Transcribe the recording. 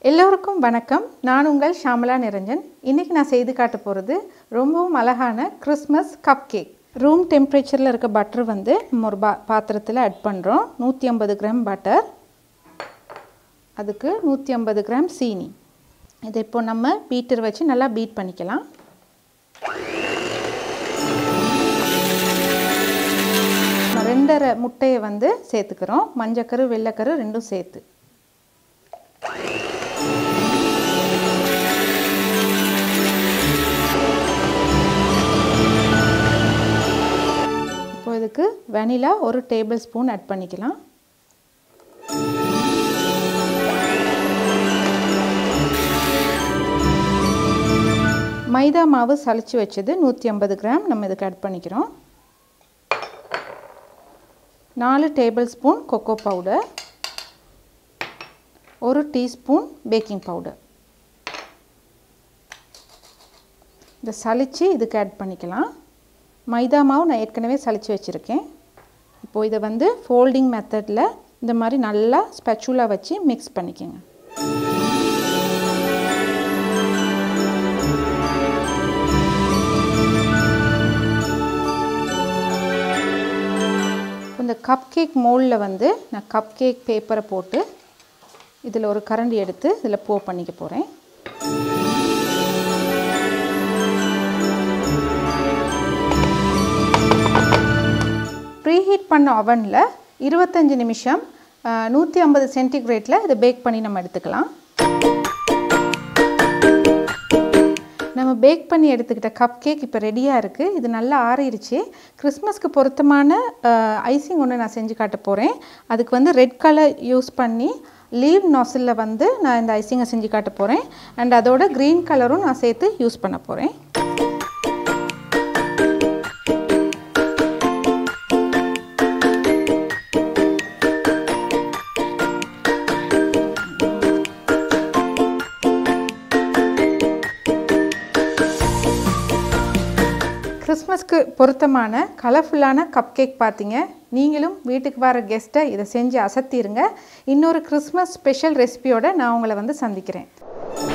எல்லோருக்கும் வணக்கம் நான் உங்கள் ஷாமலா நிரஞ்சன் இன்றைக்கி நான் செய்து காட்ட போகிறது ரொம்பவும் அழகான கிறிஸ்மஸ் கப் கேக் ரூம் டெம்பரேச்சரில் இருக்க பட்டர் வந்து நம்ம ஒரு பா பாத்திரத்தில் ஆட் பண்ணுறோம் நூற்றி ஐம்பது கிராம் பட்டர் அதுக்கு நூற்றி ஐம்பது கிராம் சீனி இதை இப்போ நம்ம பீட்டர் வச்சு நல்லா பீட் பண்ணிக்கலாம் ரெண்டரை முட்டையை வந்து சேர்த்துக்கிறோம் மஞ்சக்கரு வெள்ளைக்கரு ரெண்டும் சேர்த்து இப்போ இதுக்கு வெனிலா ஒரு டேபிள் ஸ்பூன் ஆட் பண்ணிக்கலாம் மைதா மாவு சளிச்சு வச்சது நூற்றி ஐம்பது கிராம் நம்ம இதுக்கு ஆட் பண்ணிக்கிறோம் நாலு டேபிள் ஸ்பூன் கொக்கோ பவுடர் ஒரு டீஸ்பூன் பேக்கிங் பவுடர் இதை சளிச்சு இதுக்கு ஆட் பண்ணிக்கலாம் மைதா மாவு நான் ஏற்கனவே சளிச்சு வச்சுருக்கேன் இப்போது இதை வந்து ஃபோல்டிங் மெத்தடில் இந்த மாதிரி நல்லா ஸ்பெச்சுலாக வச்சு மிக்ஸ் பண்ணிக்கோங்க இந்த கப் கேக் மோல்டில் வந்து நான் கப் கேக் பேப்பரை போட்டு இதில் ஒரு கரண்டி எடுத்து இதில் போ பண்ணிக்க போகிறேன் ப்ரீஹீட் பண்ண அவனில் இருபத்தஞ்சி நிமிஷம் நூற்றி ஐம்பது சென்டிகிரேட்டில் இதை பேக் பண்ணி நம்ம எடுத்துக்கலாம் நம்ம பேக் பண்ணி எடுத்துக்கிட்ட கப் கேக் இப்போ ரெடியாக இருக்குது இது நல்லா ஆறிடுச்சு கிறிஸ்மஸ்க்கு பொருத்தமான ஐசிங் ஒன்று நான் செஞ்சு காட்ட போகிறேன் அதுக்கு வந்து ரெட் கலர் யூஸ் பண்ணி லீவ் நாசிலில் வந்து நான் இந்த ஐசிங்கை செஞ்சு காட்ட போகிறேன் அண்ட் அதோட க்ரீன் கலரும் நான் சேர்த்து யூஸ் பண்ண போகிறேன் கிறிஸ்மஸ்க்கு பொருத்தமான கலர்ஃபுல்லான கப் கேக் பார்த்தீங்க நீங்களும் வீட்டுக்கு வர கெஸ்ட்டை இதை செஞ்சு அசத்திடுங்க இன்னொரு கிறிஸ்மஸ் ஸ்பெஷல் ரெசிபியோடு நான் உங்களை வந்து சந்திக்கிறேன்